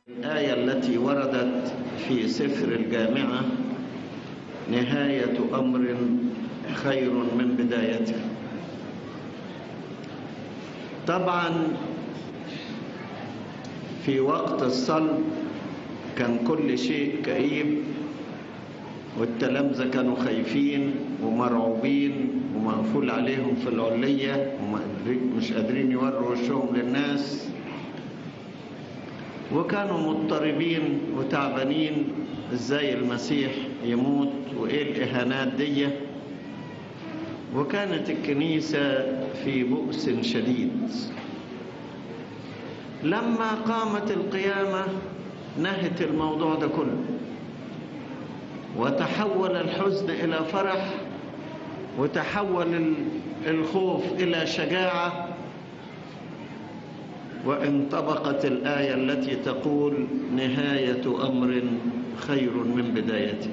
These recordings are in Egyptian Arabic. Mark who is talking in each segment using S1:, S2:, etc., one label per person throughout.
S1: الآية التي وردت في سفر الجامعة نهاية أمر خير من بدايته طبعا في وقت الصلب كان كل شيء كئيب والتلامذة كانوا خايفين ومرعوبين ومقفول عليهم في العلية ومش قادرين يوروا وشهم للناس وكانوا مضطربين وتعبانين ازاي المسيح يموت وايه الاهانات دي وكانت الكنيسة في بؤس شديد لما قامت القيامة نهت الموضوع ده كله وتحول الحزن إلى فرح وتحول الخوف إلى شجاعة وانطبقت الآية التي تقول نهاية أمر خير من بدايته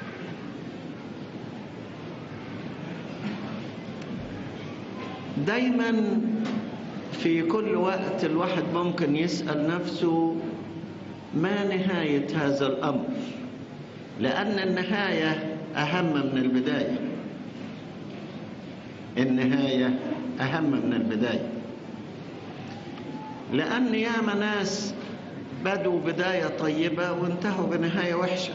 S1: دايما في كل وقت الواحد ممكن يسأل نفسه ما نهاية هذا الأمر لأن النهاية أهم من البداية النهاية أهم من البداية لأن ياما ناس بدوا بداية طيبة وانتهوا بنهاية وحشة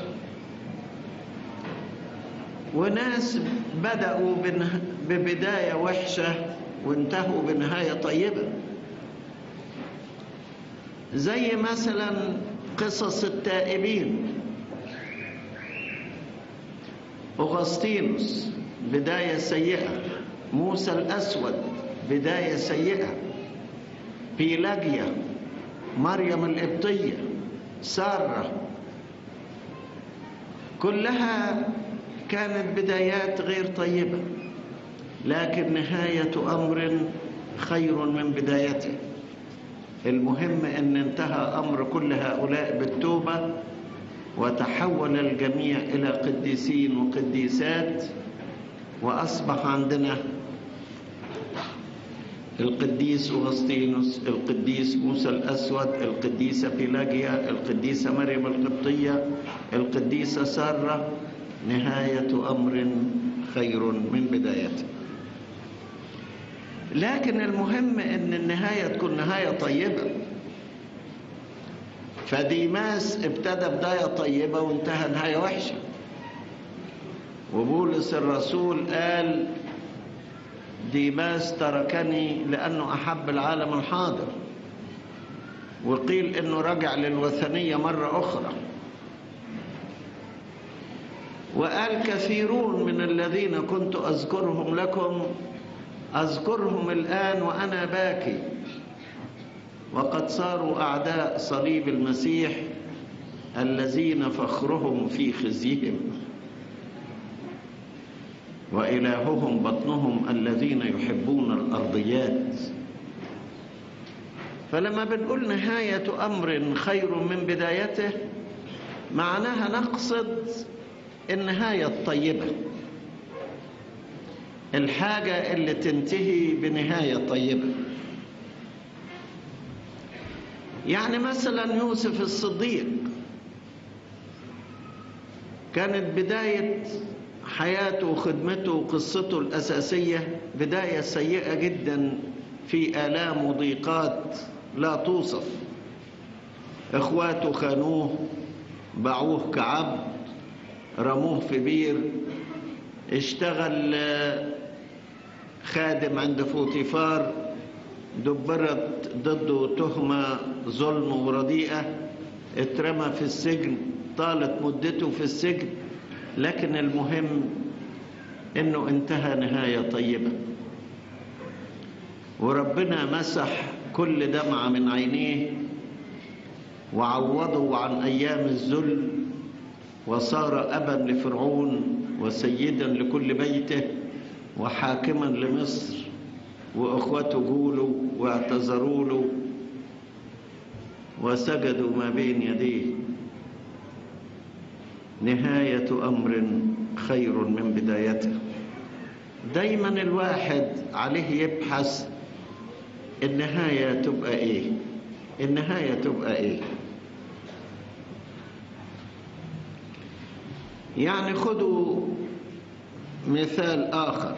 S1: وناس بدأوا ببداية وحشة وانتهوا بنهاية طيبة زي مثلا قصص التائبين أغسطينوس بداية سيئة موسى الأسود بداية سيئة بيلاجيا مريم القبطية سارة كلها كانت بدايات غير طيبة لكن نهاية أمر خير من بدايته المهم أن انتهى أمر كل هؤلاء بالتوبة وتحول الجميع إلى قديسين وقديسات وأصبح عندنا القديس أغسطينوس القديس موسى الأسود القديسة بيلاجيا القديسة مريم القبطية القديسة سارة نهاية أمر خير من بدايته لكن المهم أن النهاية تكون نهاية طيبة فديماس ابتدى بداية طيبة وانتهى نهاية وحشة وبولس الرسول قال ديماس تركني لأنه أحب العالم الحاضر وقيل أنه رجع للوثنية مرة أخرى وقال كثيرون من الذين كنت أذكرهم لكم أذكرهم الآن وأنا باكي وقد صاروا أعداء صليب المسيح الذين فخرهم في خزيهم وإلههم بطنهم الذين يحبون الأرضيات فلما بنقول نهاية أمر خير من بدايته معناها نقصد النهاية الطيبة الحاجة اللي تنتهي بنهاية طيبة يعني مثلا يوسف الصديق كانت بداية حياته وخدمته وقصته الأساسية بداية سيئة جدا في آلام وضيقات لا توصف إخواته خانوه باعوه كعبد رموه في بير اشتغل خادم عند فوتيفار دبرت ضده تهمة ظلم ورديئة اترمى في السجن طالت مدته في السجن لكن المهم انه انتهى نهاية طيبة وربنا مسح كل دمعة من عينيه وعوضه عن ايام الذل وصار ابا لفرعون وسيدا لكل بيته وحاكما لمصر واخوته جولوا واعتذروا له وسجدوا ما بين يديه نهاية أمر خير من بدايته دايما الواحد عليه يبحث النهاية تبقى إيه النهاية تبقى إيه يعني خذوا مثال آخر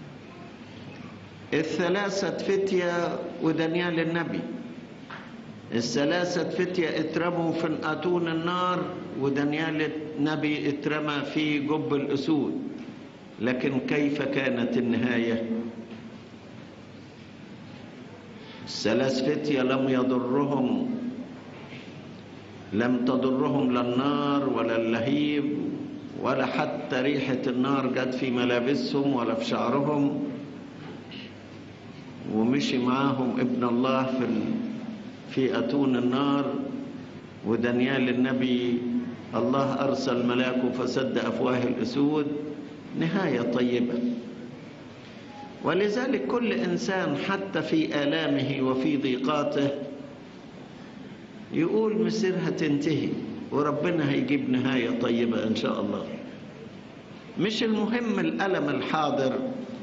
S1: الثلاثة فتية ودانيال النبي الثلاثة فتية اترموا في أتون النار ودانيال النبي اترمى في جب الأسود لكن كيف كانت النهاية الثلاث فتية لم يضرهم لم تضرهم لا النار ولا اللهيب ولا حتى ريحة النار جت في ملابسهم ولا في شعرهم ومشي معاهم ابن الله في في أتون النار ودانيال النبي الله أرسل ملاكه فسد أفواه الأسود نهاية طيبة ولذلك كل إنسان حتى في آلامه وفي ضيقاته يقول مسيرها تنتهي وربنا هيجيب نهاية طيبة إن شاء الله مش المهم الألم الحاضر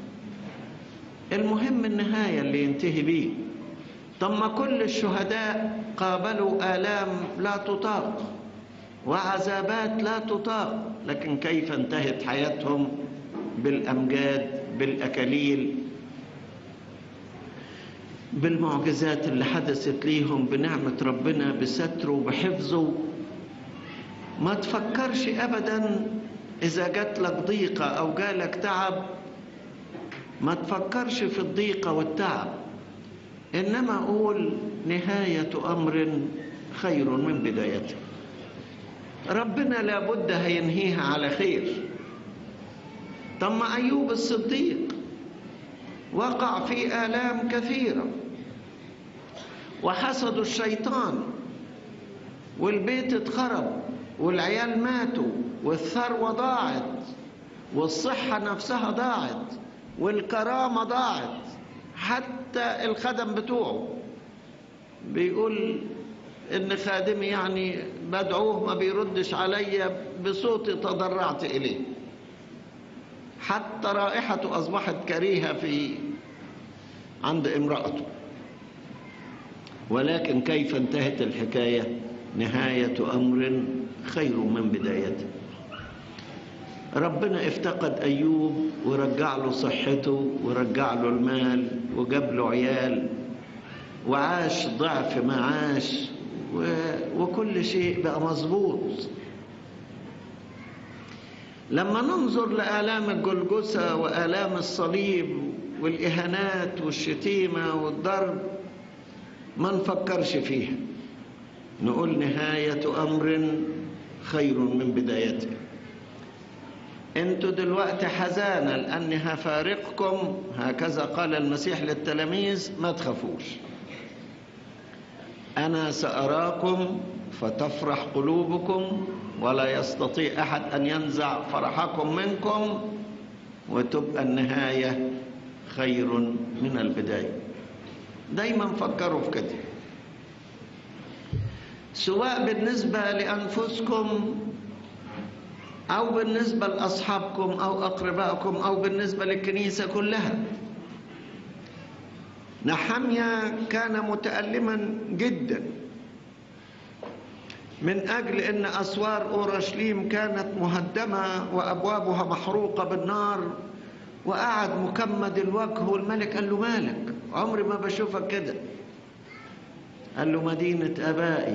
S1: المهم النهاية اللي ينتهي بيه طب ما كل الشهداء قابلوا آلام لا تطاق وعذابات لا تطاق لكن كيف انتهت حياتهم بالأمجاد بالأكاليل بالمعجزات اللي حدثت ليهم بنعمة ربنا بستره وبحفظه ما تفكرش أبدا إذا جات لك ضيقة أو جالك تعب ما تفكرش في الضيقة والتعب إنما أقول نهاية أمر خير من بدايته ربنا لابد هينهيها على خير طب ما أيوب الصديق وقع في آلام كثيرة وحسدوا الشيطان والبيت اتخرب والعيال ماتوا والثروة ضاعت والصحة نفسها ضاعت والكرامة ضاعت حتى الخدم بتوعه بيقول ان خادمي يعني بدعوه ما بيردش عليا بصوتي تضرعت اليه حتى رائحته اصبحت كريهه في عند امراته ولكن كيف انتهت الحكايه نهايه امر خير من بدايته ربنا افتقد أيوب ورجع له صحته ورجع له المال وجاب له عيال وعاش ضعف ما عاش و... وكل شيء بقى مظبوط لما ننظر لآلام الجلجسة وآلام الصليب والإهانات والشتيمة والضرب ما نفكرش فيها نقول نهاية أمر خير من بدايته انتوا دلوقتي حزانة لأني هفارقكم هكذا قال المسيح للتلاميذ ما تخافوش أنا سأراكم فتفرح قلوبكم ولا يستطيع أحد أن ينزع فرحكم منكم وتبقى النهاية خير من البداية دايما فكروا في كده سواء بالنسبة لأنفسكم أو بالنسبة لأصحابكم أو أقربائكم أو بالنسبة للكنيسة كلها نحميا كان متألما جدا من أجل أن أسوار أورشليم كانت مهدمة وأبوابها محروقة بالنار وقعد مكمد الوجه والملك قال له مالك عمري ما بشوفك كده قال له مدينة أبائي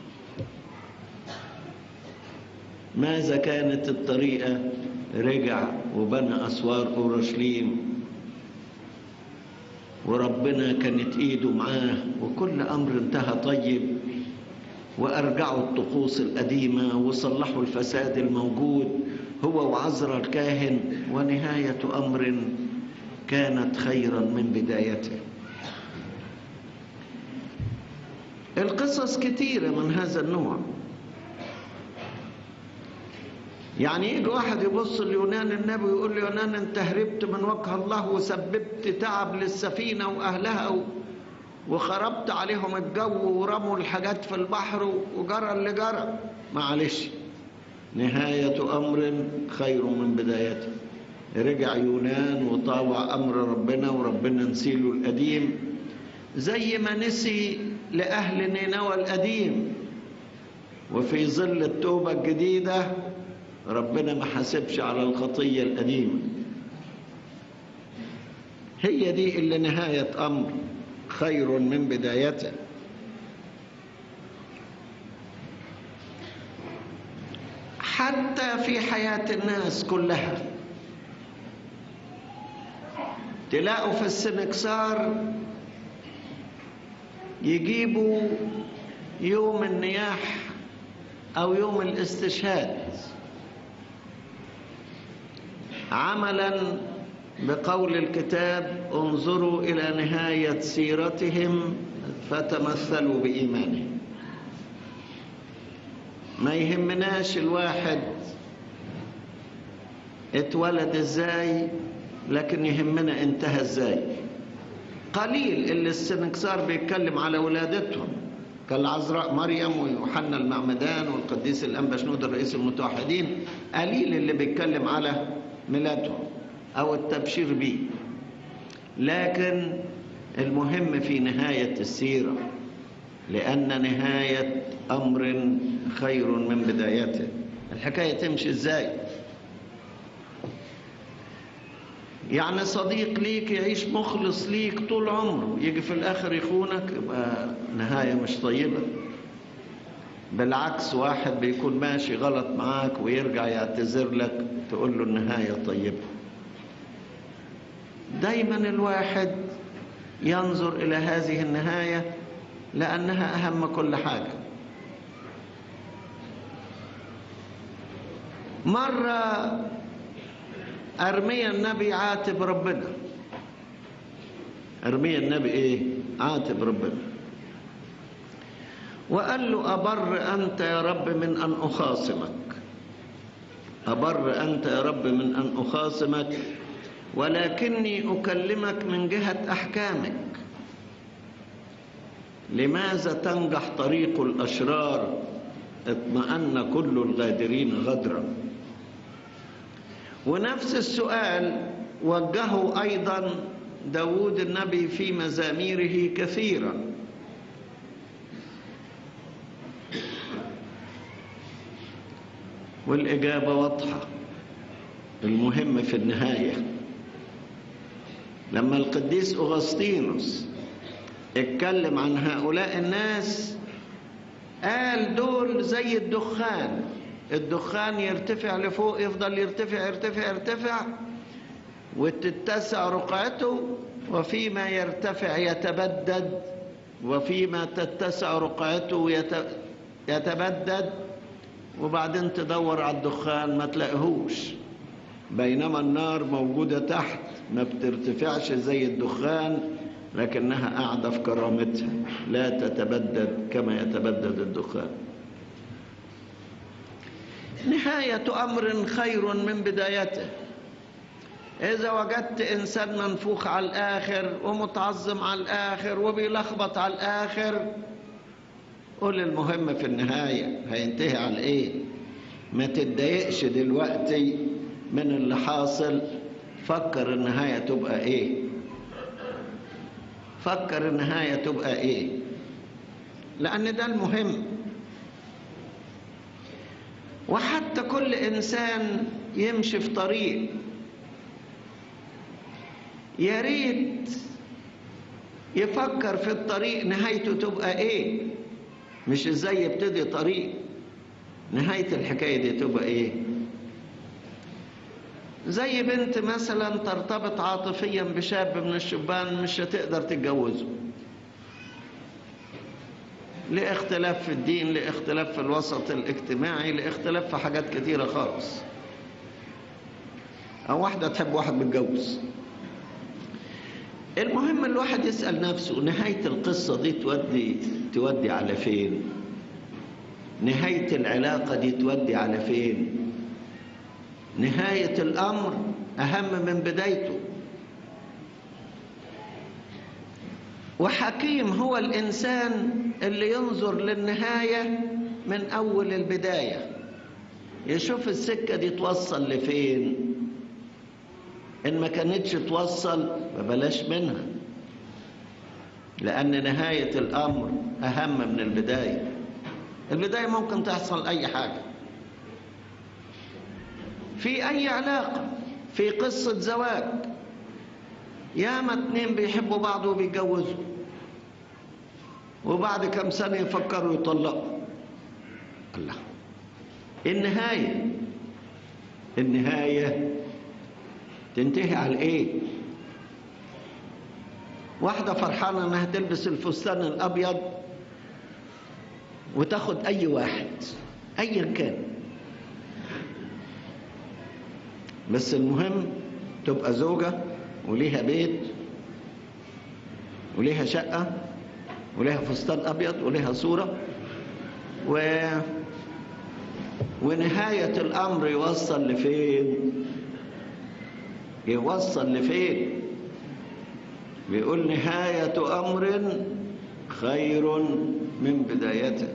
S1: ماذا كانت الطريقة رجع وبنى أسوار أورشليم وربنا كانت إيده معاه وكل أمر انتهى طيب وأرجعوا الطقوس القديمة وصلحوا الفساد الموجود هو وعزر الكاهن ونهاية أمر كانت خيرا من بدايته القصص كثيرة من هذا النوع يعني يجي واحد يبص ليونان النبي ويقول له يونان انت هربت من وجه الله وسببت تعب للسفينة وأهلها و... وخربت عليهم الجو ورموا الحاجات في البحر وجرى اللي جرى معلش نهاية أمر خير من بدايته رجع يونان وطاوع أمر ربنا وربنا نسيله القديم زي ما نسي لأهل نينوى القديم وفي ظل التوبة الجديدة ربنا ما حاسبش على الخطية القديمة هي دي اللي نهاية أمر خير من بدايته حتى في حياة الناس كلها تلاقوا في السنكسار يجيبوا يوم النياح أو يوم الاستشهاد عملا بقول الكتاب انظروا إلى نهاية سيرتهم فتمثلوا بإيمانهم ما يهمناش الواحد اتولد ازاي لكن يهمنا انتهى ازاي قليل اللي السنكسار بيتكلم على ولادتهم كالعذراء مريم ويوحنا المعمدان والقديس الانبا شنود الرئيس المتوحدين قليل اللي بيتكلم على ميلادهم او التبشير بيه لكن المهم في نهايه السيره لان نهايه امر خير من بدايته الحكايه تمشي ازاي يعني صديق ليك يعيش مخلص ليك طول عمره يجي في الاخر يخونك يبقى نهايه مش طيبه بالعكس واحد بيكون ماشي غلط معاك ويرجع يعتذر لك تقول له النهايه طيبه دايما الواحد ينظر الى هذه النهايه لانها اهم كل حاجه مره ارميا النبي عاتب ربنا ارميا النبي ايه عاتب ربنا وقال له ابر انت يا رب من ان اخاصمك ابر انت يا رب من ان اخاصمك ولكني اكلمك من جهه احكامك لماذا تنجح طريق الاشرار اطمأن كل الغادرين غدرا ونفس السؤال وجهه أيضا داود النبي في مزاميره كثيرا والإجابة واضحة المهم في النهاية لما القديس أغسطينوس اتكلم عن هؤلاء الناس قال دول زي الدخان الدخان يرتفع لفوق يفضل يرتفع يرتفع يرتفع وتتسع رقعته وفيما يرتفع يتبدد وفيما تتسع رقعته يتبدد وبعدين تدور على الدخان ما تلاقيهوش بينما النار موجودة تحت ما بترتفعش زي الدخان لكنها قاعدة في كرامتها لا تتبدد كما يتبدد الدخان نهاية أمر خير من بدايته إذا وجدت إنسان منفوخ على الآخر ومتعظم على الآخر وبيلخبط على الآخر قول المهم في النهاية هينتهي على إيه ما تتضايقش دلوقتي من اللي حاصل فكر النهاية تبقى إيه فكر النهاية تبقى إيه لأن ده المهم وحتى كل إنسان يمشي في طريق يا ريت يفكر في الطريق نهايته تبقى ايه مش ازاي يبتدي طريق نهاية الحكاية دي تبقى ايه زي بنت مثلا ترتبط عاطفيا بشاب من الشبان مش هتقدر تتجوزه لاختلاف في الدين لاختلاف في الوسط الاجتماعي لاختلاف في حاجات كتيرة خالص أو واحدة تحب واحد متجوز المهم الواحد يسأل نفسه نهاية القصة دي تودي تودي على فين نهاية العلاقة دي تودي على فين نهاية الأمر أهم من بدايته وحكيم هو الإنسان اللي ينظر للنهاية من أول البداية يشوف السكة دي توصل لفين إن ما كانتش توصل فبلاش منها لأن نهاية الأمر أهم من البداية البداية ممكن تحصل أي حاجة في أي علاقة في قصة زواج ياما اتنين بيحبوا بعض وبيتجوزوا وبعد كم سنة يفكروا يطلقوا الله النهاية النهاية تنتهي على ايه واحدة فرحانة انها تلبس الفستان الابيض وتاخد اي واحد ايا كان بس المهم تبقى زوجة وليها بيت وليها شقة وليها فستان أبيض وليها صورة و... ونهاية الأمر يوصل لفين يوصل لفين بيقول نهاية أمر خير من بدايته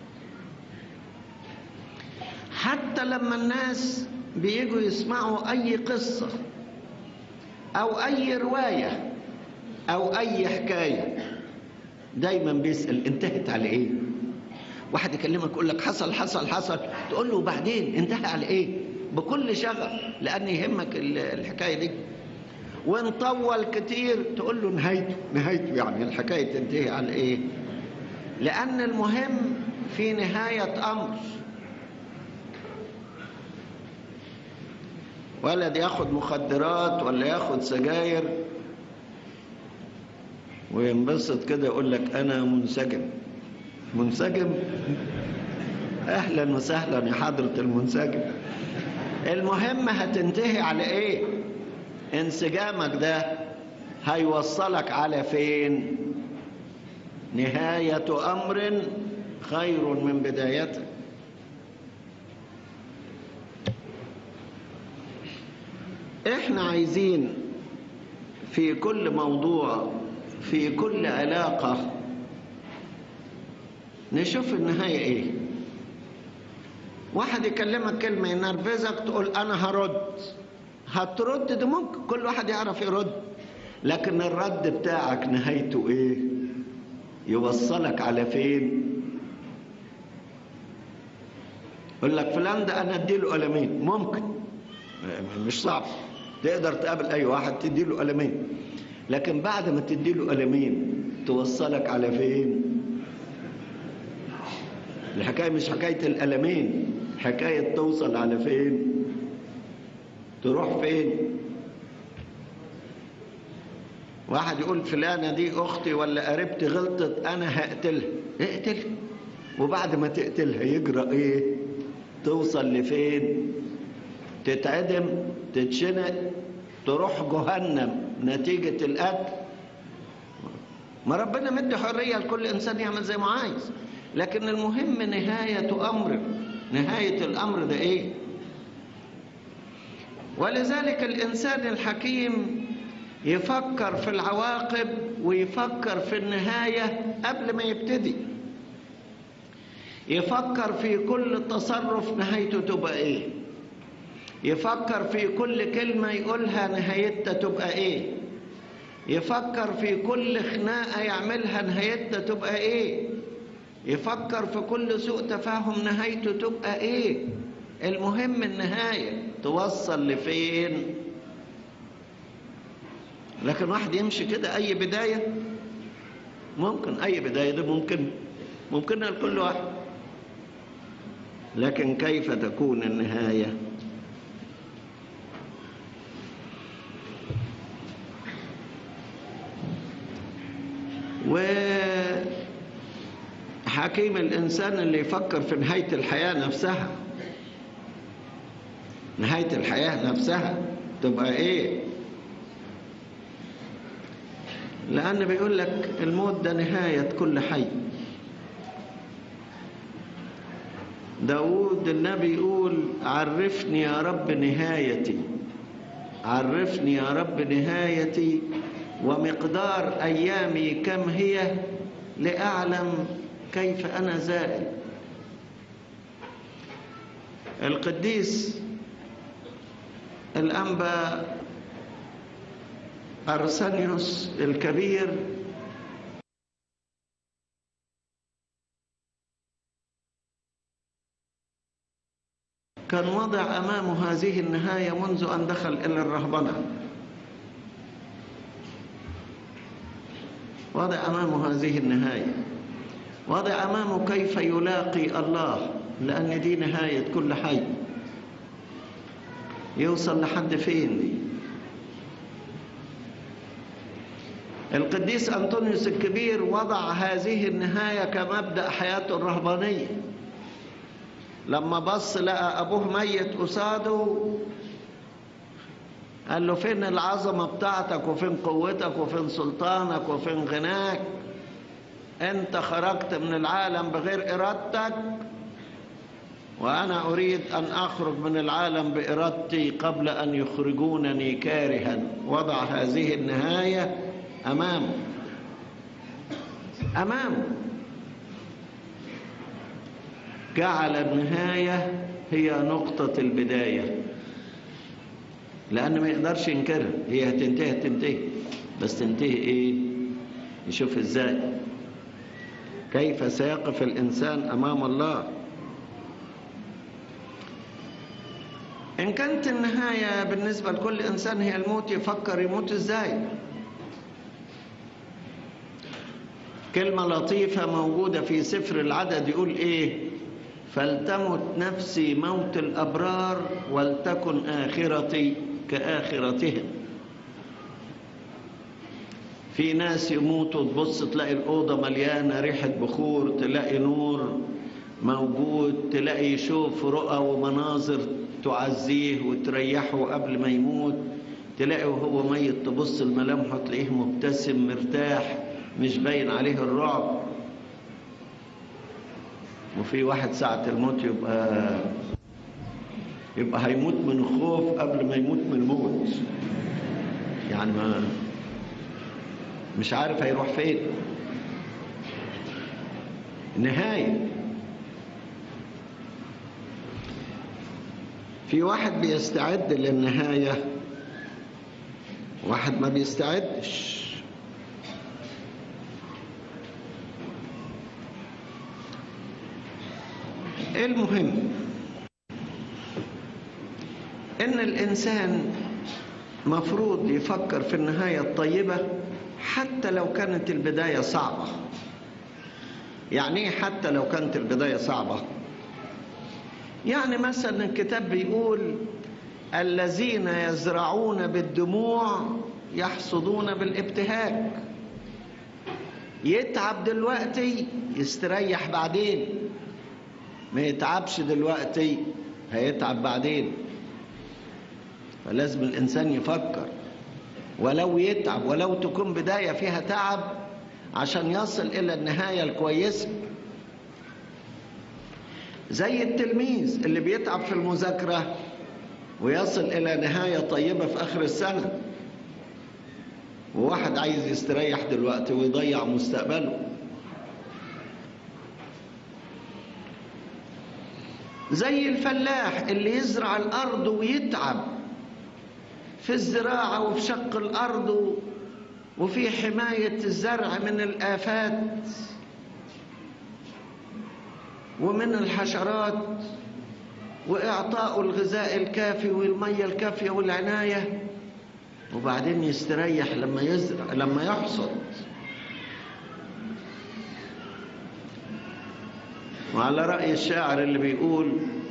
S1: حتى لما الناس بيجوا يسمعوا أي قصة أو أي رواية أو أي حكاية دايما بيسأل انتهت على إيه واحد يكلمك يقول لك حصل حصل حصل تقول له بعدين انتهى على إيه بكل شغف لأن يهمك الحكاية دي ونطول كتير تقول له نهايته نهايته يعني الحكاية تنتهي على إيه لأن المهم في نهاية أمر ولد ياخد مخدرات ولا ياخد سجاير وينبسط كده يقول لك انا منسجم منسجم اهلا وسهلا يا حضرة المنسجم المهم هتنتهي على ايه انسجامك ده هيوصلك على فين نهاية امر خير من بدايته احنا عايزين في كل موضوع في كل علاقة نشوف النهاية ايه واحد يكلمك كلمة ينرفزك تقول انا هرد هترد ده ممكن كل واحد يعرف يرد لكن الرد بتاعك نهايته ايه يوصلك على فين يقول لك فلان ده انا اديله قلمين ممكن مش صعب تقدر تقابل اي واحد تديله قلمين لكن بعد ما تديله قلمين توصلك على فين الحكايه مش حكايه القلمين حكايه توصل على فين تروح فين واحد يقول فلانه دي اختي ولا قريبتي غلطت انا هقتلها اقتلها وبعد ما تقتلها يجرى ايه توصل لفين تتعدم تتشنق تروح جهنم نتيجة القتل ما ربنا مدي حرية لكل إنسان يعمل زي ما عايز لكن المهم نهاية أمر نهاية الأمر ده إيه ولذلك الإنسان الحكيم يفكر في العواقب ويفكر في النهاية قبل ما يبتدي يفكر في كل تصرف نهايته تبقى إيه يفكر في كل كلمة يقولها نهايتها تبقى ايه يفكر في كل خناقة يعملها نهايتها تبقى ايه يفكر في كل سوء تفاهم نهايته تبقى ايه المهم النهاية توصل لفين لكن واحد يمشي كده اي بداية ممكن اي بداية ده ممكن ممكنها لكل واحد لكن كيف تكون النهايه وحكيم الإنسان اللي يفكر في نهاية الحياة نفسها نهاية الحياة نفسها تبقى إيه لأن بيقول لك الموت ده نهاية كل حي داود النبي يقول عرفني يا رب نهايتي عرفني يا رب نهايتي ومقدار أيامي كم هي لأعلم كيف أنا زائل القديس الأنبا أرسانيوس الكبير كان وضع أمامه هذه النهاية منذ أن دخل إلى الرهبنة وضع أمامه هذه النهاية وضع أمامه كيف يلاقي الله لأن دي نهاية كل حي يوصل لحد فين دي القديس أنطونيوس الكبير وضع هذه النهاية كمبدأ حياته الرهبانية لما بص لقى أبوه ميت قصاده قال له فين العظمة بتاعتك وفين قوتك وفين سلطانك وفين غناك انت خرجت من العالم بغير ارادتك وانا اريد ان اخرج من العالم بارادتي قبل ان يخرجونني كارها وضع هذه النهايه امامه امامه جعل النهايه هي نقطه البدايه لان ما يقدرش ينكرها هي هتنتهي هتنتهي بس تنتهي ايه يشوف ازاي كيف سيقف الإنسان أمام الله إن كانت النهاية بالنسبة لكل إنسان هي الموت يفكر يموت إزاي كلمة لطيفة موجودة في سفر العدد يقول إيه فلتمت نفسي موت الأبرار ولتكن آخرتي كآخرتهم في ناس يموتوا تبص تلاقي الأوضة مليانة ريحة بخور تلاقي نور موجود تلاقي يشوف رؤى ومناظر تعزيه وتريحه قبل ما يموت تلاقي وهو ميت تبص لملامحه تلاقيه مبتسم مرتاح مش باين عليه الرعب وفي واحد ساعة الموت يبقى يبقى هيموت من الخوف قبل ما يموت من الموت يعني ما مش عارف هيروح فين نهاية في واحد بيستعد للنهاية واحد ما بيستعدش المهم ان الانسان مفروض يفكر في النهاية الطيبة حتى لو كانت البداية صعبة يعني ايه حتى لو كانت البداية صعبة يعني مثلا الكتاب بيقول الذين يزرعون بالدموع يحصدون بالابتهاج يتعب دلوقتي يستريح بعدين ما يتعبش دلوقتي هيتعب بعدين فلازم الإنسان يفكر ولو يتعب ولو تكون بداية فيها تعب عشان يصل إلى النهاية الكويسة زي التلميذ اللي بيتعب في المذاكرة ويصل إلى نهاية طيبة في آخر السنة وواحد عايز يستريح دلوقتي ويضيع مستقبله زي الفلاح اللي يزرع الأرض ويتعب في الزراعة وفي شق الأرض وفي حماية الزرع من الآفات ومن الحشرات وإعطاء الغذاء الكافي والمية الكافية والعناية وبعدين يستريح لما يزرع لما يحصد وعلى رأي الشاعر اللي بيقول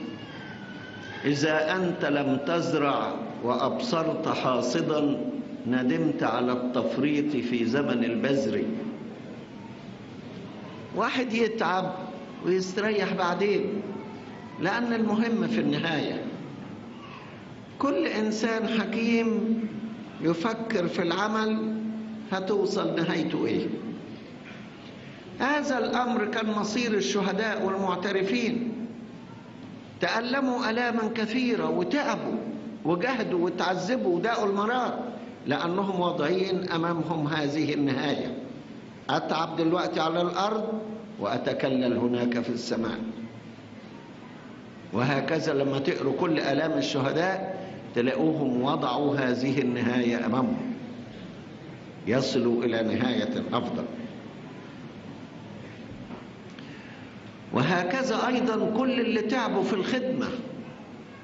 S1: إذا أنت لم تزرع وأبصرت حاصدا ندمت على التفريط في زمن البذر واحد يتعب ويستريح بعدين لأن المهم في النهاية كل إنسان حكيم يفكر في العمل هتوصل نهايته إيه هذا الأمر كان مصير الشهداء والمعترفين تألموا ألاما كثيرة وتعبوا وجهدوا وتعذبوا وداقوا المرار لأنهم واضعين أمامهم هذه النهاية أتعب دلوقتي على الأرض وأتكلل هناك في السماء وهكذا لما تقروا كل آلام الشهداء تلاقوهم وضعوا هذه النهاية أمامهم يصلوا إلى نهاية أفضل وهكذا أيضا كل اللي تعبوا في الخدمة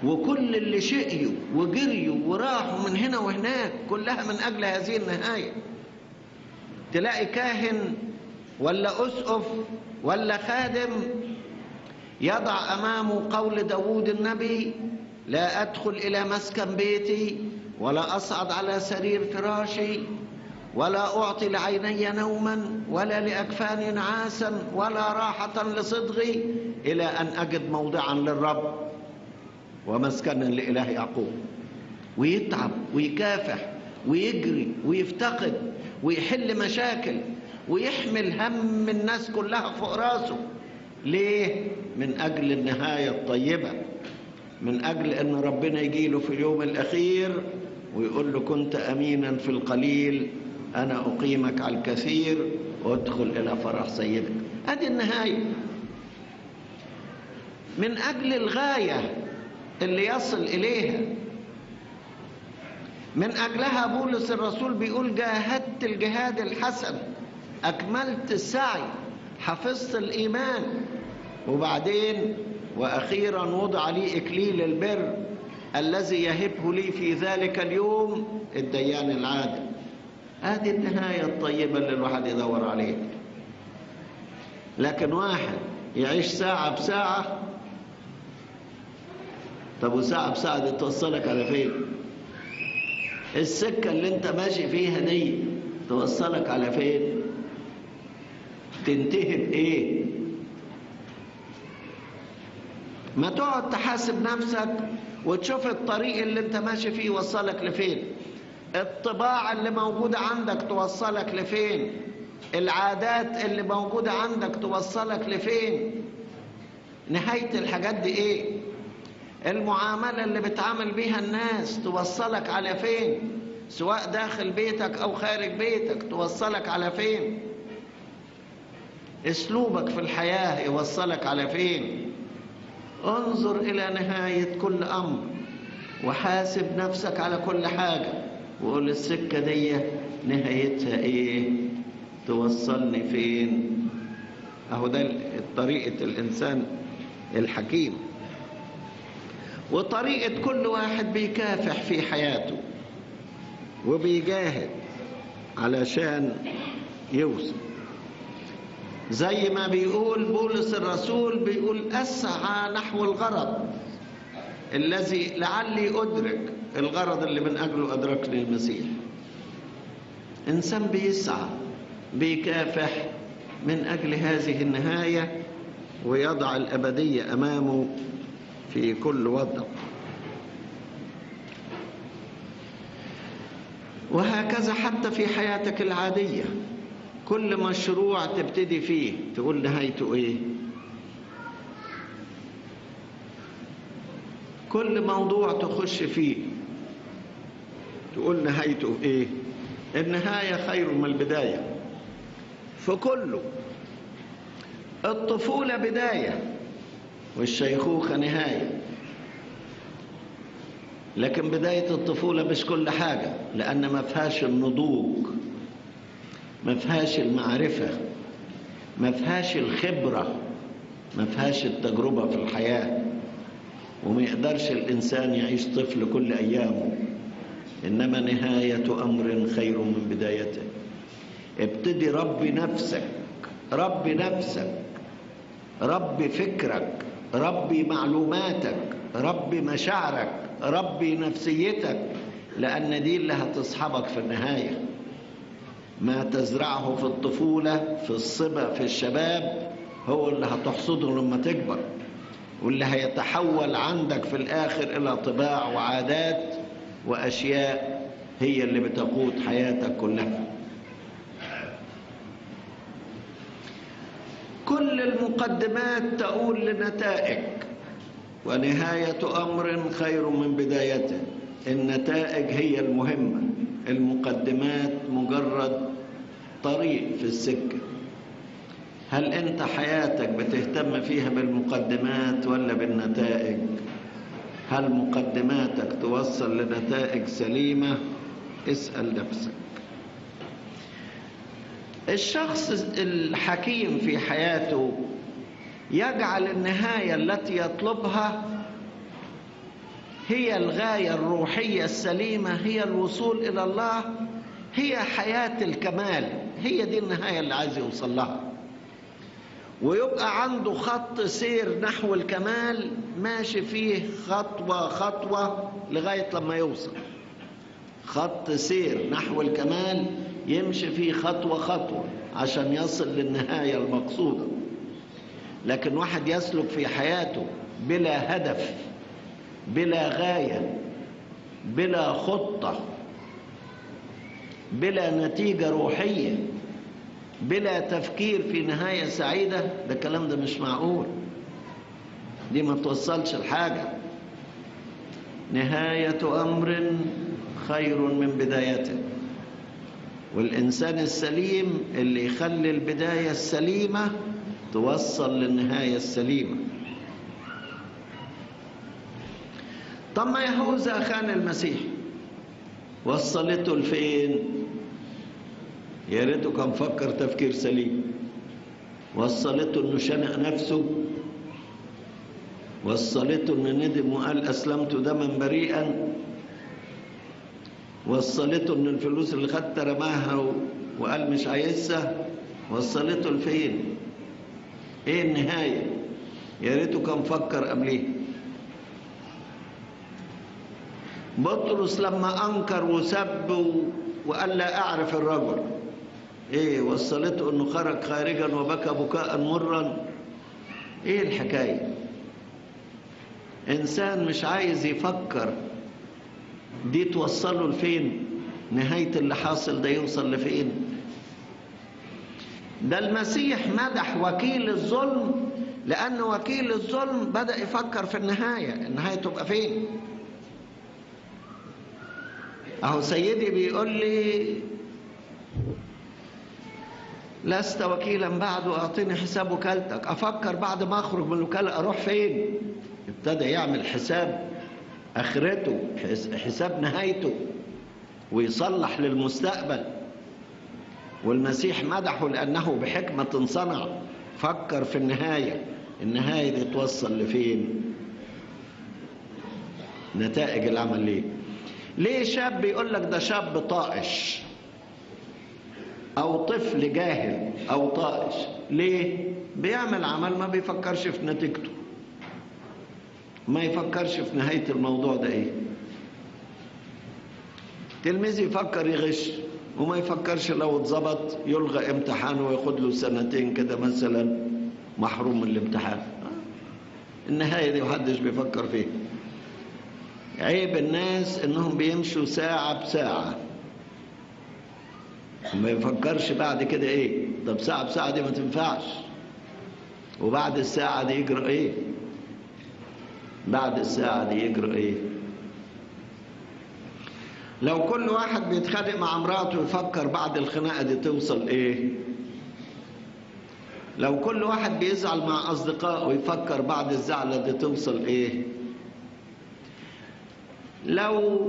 S1: وكل اللي شقيوا وجريوا وراحوا من هنا وهناك كلها من أجل هذه النهاية تلاقي كاهن ولا أسقف ولا خادم يضع أمامه قول داود النبي لا أدخل إلى مسكن بيتي ولا أصعد على سرير فراشي ولا أعطي لعيني نوما ولا لأكفاني نعاسا ولا راحة لصدغي إلى أن أجد موضعا للرب ومسكنا لإله يعقوب ويتعب ويكافح ويجري ويفتقد ويحل مشاكل ويحمل هم الناس كلها فوق راسه ليه؟ من أجل النهاية الطيبة من أجل أن ربنا يجيله في اليوم الأخير ويقول له كنت أمينا في القليل أنا أقيمك على الكثير وادخل إلى فرح سيدك هذه النهاية من أجل الغاية اللي يصل إليها من أجلها بولس الرسول بيقول جاهدت الجهاد الحسن أكملت السعي حفظت الإيمان وبعدين وأخيرا وضع لي إكليل البر الذي يهبه لي في ذلك اليوم الديان العادل هذه النهاية الطيبة اللي الواحد يدور عليها لكن واحد يعيش ساعة بساعة طب وساعة بساعة دي توصلك على فين السكة اللي انت ماشي فيها دي توصلك على فين تنتهي بإيه ما تقعد تحاسب نفسك وتشوف الطريق اللي انت ماشي فيه يوصلك لفين الطباع اللي موجودة عندك توصلك لفين العادات اللي موجودة عندك توصلك لفين نهاية الحاجات دي ايه المعاملة اللي بتعامل بيها الناس توصلك على فين سواء داخل بيتك او خارج بيتك توصلك على فين اسلوبك في الحياة يوصلك على فين انظر الى نهاية كل امر وحاسب نفسك على كل حاجة وقول السكة دي نهايتها ايه توصلني فين اهو ده طريقة الانسان الحكيم وطريقة كل واحد بيكافح في حياته وبيجاهد علشان يوصل زي ما بيقول بولس الرسول بيقول أسعى نحو الغرض الذي لعلي أدرك الغرض اللي من أجله أدركني المسيح إنسان بيسعى بيكافح من أجل هذه النهاية ويضع الأبدية أمامه في كل وضع وهكذا حتى في حياتك العادية كل مشروع تبتدي فيه تقول نهايته ايه كل موضوع تخش فيه تقول نهايته ايه النهاية خير من البداية فكله الطفولة بداية والشيخوخة نهاية لكن بداية الطفولة مش كل حاجة لأن ما فيهاش النضوج ما فيهاش المعرفة ما فيهاش الخبرة ما فيهاش التجربة في الحياة وما يقدرش الإنسان يعيش طفل كل أيامه إنما نهاية أمر خير من بدايته ابتدي ربي نفسك ربي نفسك ربي فكرك ربي معلوماتك ربي مشاعرك ربي نفسيتك لأن دي اللي هتصحبك في النهاية ما تزرعه في الطفولة في الصبا في الشباب هو اللي هتحصده لما تكبر واللي هيتحول عندك في الآخر إلى طباع وعادات وأشياء هي اللي بتقود حياتك كلها كل المقدمات تؤول لنتائج ونهاية أمر خير من بدايته النتائج هي المهمة المقدمات مجرد طريق في السكة هل أنت حياتك بتهتم فيها بالمقدمات ولا بالنتائج هل مقدماتك توصل لنتائج سليمة اسأل نفسك الشخص الحكيم في حياته يجعل النهاية التي يطلبها هي الغاية الروحية السليمة هي الوصول إلى الله هي حياة الكمال هي دي النهاية اللي عايز يوصل لها ويبقى عنده خط سير نحو الكمال ماشي فيه خطوة خطوة لغاية لما يوصل خط سير نحو الكمال يمشي فيه خطوة خطوة عشان يصل للنهاية المقصودة لكن واحد يسلك في حياته بلا هدف بلا غاية بلا خطة بلا نتيجة روحية بلا تفكير في نهاية سعيدة ده الكلام ده مش معقول دي ما توصلش لحاجة نهاية أمر خير من بدايته والإنسان السليم اللي يخلي البداية السليمة توصل للنهاية السليمة طب ما يهوذا خان المسيح وصلته لفين يا ريته كان فكر تفكير سليم وصلته انه شنق نفسه وصلته انه ندم وقال اسلمت دما بريئا وصلته ان الفلوس اللي خدتها رماها وقال مش عايزها وصلته لفين ايه النهايه يا ريته كان فكر قبليه بطرس لما انكر وسب وقال لا اعرف الرجل ايه وصلته انه خرج خارجا وبكى بكاء مرا ايه الحكايه انسان مش عايز يفكر دي توصله لفين نهايه اللي حاصل ده يوصل لفين ده المسيح مدح وكيل الظلم لأن وكيل الظلم بدأ يفكر في النهاية النهاية تبقى فين أهو سيدي بيقول لي لست وكيلا بعد وأعطيني حساب وكالتك أفكر بعد ما أخرج من الوكالة أروح فين ابتدى يعمل حساب آخرته حساب نهايته ويصلح للمستقبل والمسيح مدحه لأنه بحكمة صنع فكر في النهاية النهاية دي توصل لفين نتائج العمل ليه ليه شاب يقول لك ده شاب طائش أو طفل جاهل أو طائش ليه بيعمل عمل ما بيفكرش في نتيجته ما يفكرش في نهاية الموضوع ده ايه تلميذ يفكر يغش وما يفكرش لو اتظبط يلغى امتحانه وياخد له سنتين كده مثلا محروم من الامتحان النهاية دي محدش بيفكر فيها عيب الناس انهم بيمشوا ساعة بساعة ما يفكرش بعد كده ايه طب ساعة بساعة دي ما تنفعش وبعد الساعة دي يجرى ايه بعد الساعة دي يجرى ايه لو كل واحد بيتخانق مع مراته يفكر بعد الخناقة دي توصل ايه لو كل واحد بيزعل مع أصدقائه يفكر بعد الزعلة دي توصل ايه لو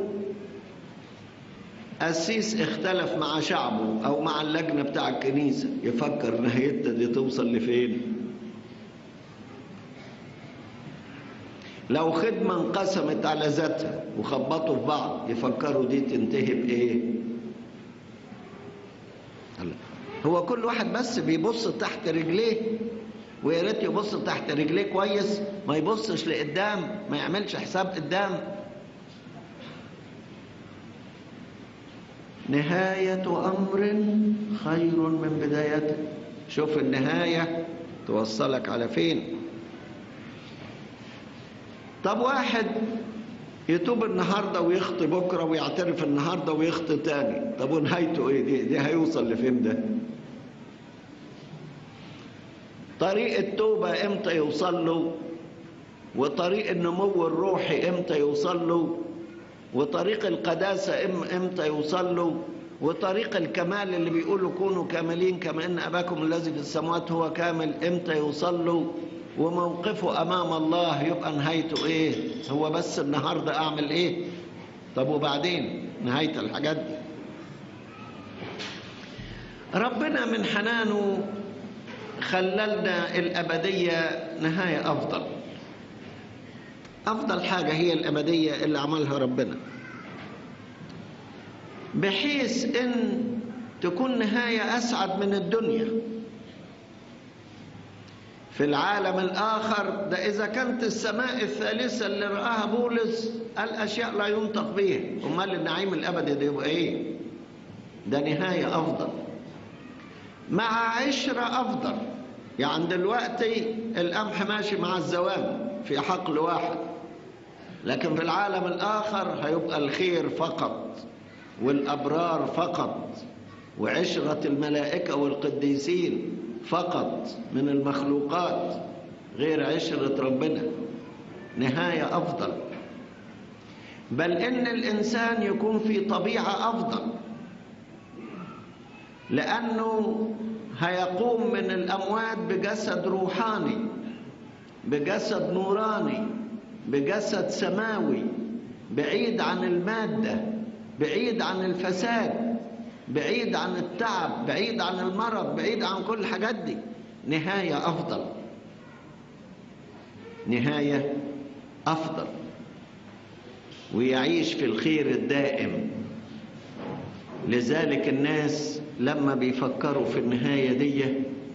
S1: قسيس اختلف مع شعبه او مع اللجنة بتاع الكنيسة يفكر نهايتها دي توصل لفين لو خدمة انقسمت على ذاتها وخبطوا في بعض يفكروا دي تنتهي بإيه هو كل واحد بس بيبص تحت رجليه ويا ريت يبص تحت رجليه كويس ما يبصش لقدام ما يعملش حساب قدام نهاية أمر خير من بدايته شوف النهاية توصلك على فين طب واحد يتوب النهارده ويخطي بكره ويعترف النهارده ويخطي تاني طب ونهايته ايه دي دي هيوصل لفين ده طريق التوبه امتى يوصل له وطريق النمو الروحي امتى يوصل له وطريق القداسه امتى يوصل له وطريق الكمال اللي بيقولوا كونوا كاملين كما ان اباكم الذي في السماوات هو كامل امتى يوصل له وموقفه امام الله يبقى نهايته ايه هو بس النهارده اعمل ايه طب وبعدين نهايه الحاجات دي ربنا من حنانه خللنا الابديه نهايه افضل أفضل حاجة هي الأبدية اللي عملها ربنا بحيث إن تكون نهاية أسعد من الدنيا في العالم الآخر ده إذا كانت السماء الثالثة اللي رآها بولس الأشياء لا ينطق بها أمال النعيم الأبدي ده يبقى إيه ده نهاية أفضل مع عشرة أفضل يعني دلوقتي القمح ماشي مع الزوال في حقل واحد لكن في العالم الآخر هيبقى الخير فقط والأبرار فقط وعشرة الملائكة والقديسين فقط من المخلوقات غير عشرة ربنا نهاية أفضل بل إن الإنسان يكون في طبيعة أفضل لأنه هيقوم من الأموات بجسد روحاني بجسد نوراني بجسد سماوي بعيد عن المادة بعيد عن الفساد بعيد عن التعب بعيد عن المرض بعيد عن كل الحاجات دي نهاية أفضل نهاية أفضل ويعيش في الخير الدائم لذلك الناس لما بيفكروا في النهاية دي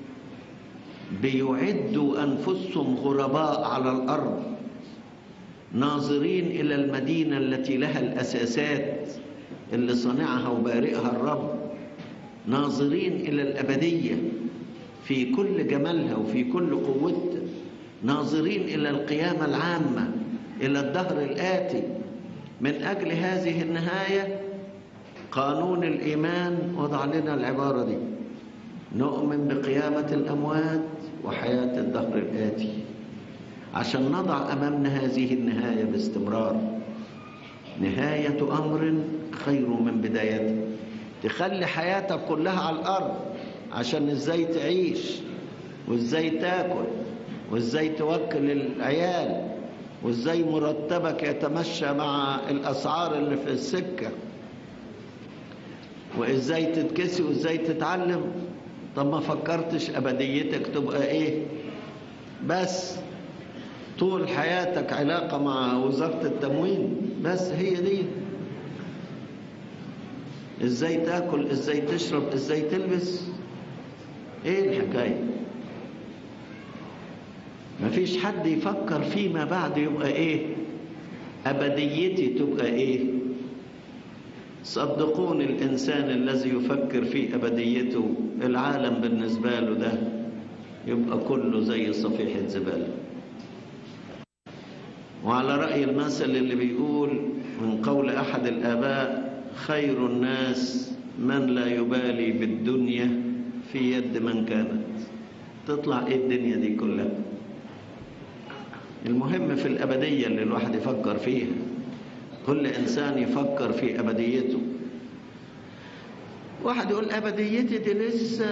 S1: بيعدوا أنفسهم غرباء على الأرض ناظرين إلى المدينة التي لها الأساسات اللي صنعها وبارئها الرب ناظرين إلى الأبدية في كل جمالها وفي كل قوتها ناظرين إلى القيامة العامة إلى الدهر الآتي من أجل هذه النهاية قانون الإيمان وضع لنا العبارة دي نؤمن بقيامة الأموات وحياة الدهر الآتي عشان نضع أمامنا هذه النهاية باستمرار نهاية أمر خير من بدايته تخلي حياتك كلها على الأرض عشان إزاي تعيش وإزاي تاكل وإزاي توكل العيال وإزاي مرتبك يتمشى مع الأسعار اللي في السكة وإزاي تتكسي وإزاي تتعلم طب ما فكرتش أبديتك تبقى إيه بس طول حياتك علاقة مع وزارة التموين بس هي دي ازاي تاكل ازاي تشرب ازاي تلبس ايه الحكاية مفيش حد يفكر فيما بعد يبقى ايه ابديتي تبقى ايه صدقوني الانسان الذي يفكر في ابديته العالم بالنسبة له ده يبقى كله زي صفيحة زباله وعلى رأي المثل اللي بيقول من قول أحد الآباء خير الناس من لا يبالي بالدنيا في يد من كانت تطلع ايه الدنيا دي كلها المهم في الأبدية اللي الواحد يفكر فيها كل إنسان يفكر في أبديته واحد يقول أبديتي دي لسه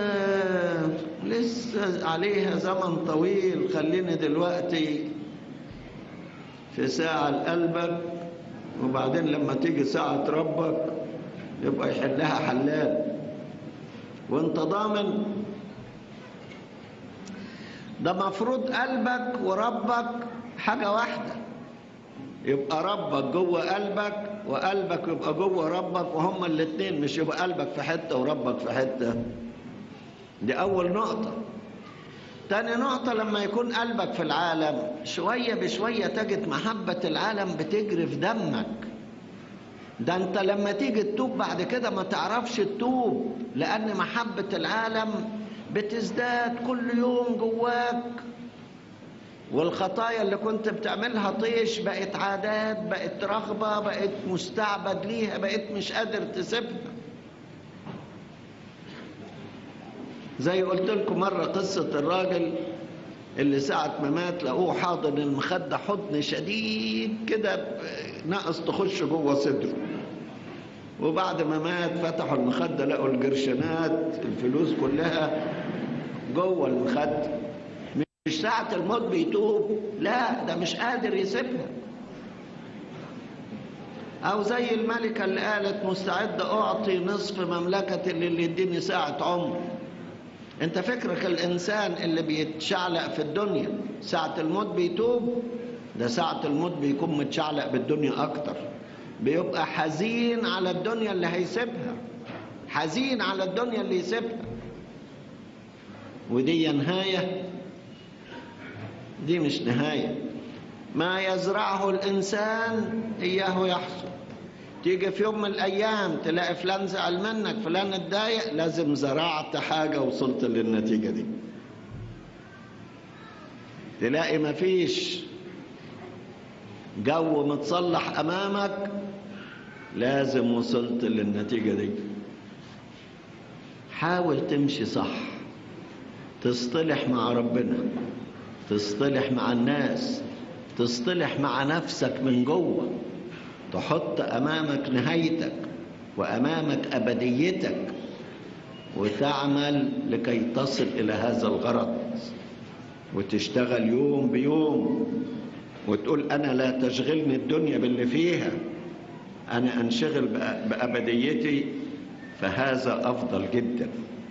S1: لسه عليها زمن طويل خليني دلوقتي في ساعة لقلبك وبعدين لما تيجي ساعة ربك يبقى يحلها حلال وانت ضامن ده مفروض قلبك وربك حاجة واحدة يبقى ربك جوه قلبك وقلبك يبقى جوه ربك وهما الاتنين مش يبقى قلبك في حتة وربك في حتة دي أول نقطة تاني نقطة لما يكون قلبك في العالم شوية بشوية تجد محبة العالم بتجري في دمك ده انت لما تيجي تتوب بعد كده ما تعرفش تتوب لأن محبة العالم بتزداد كل يوم جواك والخطايا اللي كنت بتعملها طيش بقت عادات بقت رغبة بقت مستعبد ليها بقت مش قادر تسيبها زي قلت لكم مرة قصة الراجل اللي ساعة ما مات لقوه حاضن المخدة حضن شديد كده نقص تخش جوه صدره وبعد ما مات فتحوا المخدة لقوا القرشنات الفلوس كلها جوه المخدة مش ساعة الموت بيتوب لا ده مش قادر يسيبها أو زي الملكة اللي قالت مستعدة أعطي نصف مملكة اللي يديني ساعة عمر أنت فكرك الإنسان اللي بيتشعلق في الدنيا ساعة الموت بيتوب ده ساعة الموت بيكون متشعلق بالدنيا أكتر بيبقى حزين على الدنيا اللي هيسيبها حزين على الدنيا اللي يسيبها ودي نهاية دي مش نهاية ما يزرعه الإنسان إياه يحصل تيجي في يوم من الأيام تلاقي فلان زعل منك فلان اتضايق لازم زرعت حاجة وصلت للنتيجة دي تلاقي مفيش جو متصلح أمامك لازم وصلت للنتيجة دي حاول تمشي صح تصطلح مع ربنا تصطلح مع الناس تصطلح مع نفسك من جوه تحط امامك نهايتك وامامك ابديتك وتعمل لكي تصل الى هذا الغرض وتشتغل يوم بيوم وتقول انا لا تشغلني الدنيا باللي فيها انا انشغل بابديتي فهذا افضل جدا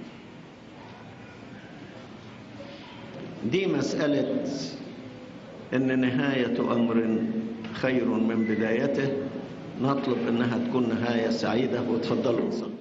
S1: دي مساله ان نهايه امر خير من بدايته نطلب انها تكون نهايه سعيده وتفضلوا نصلي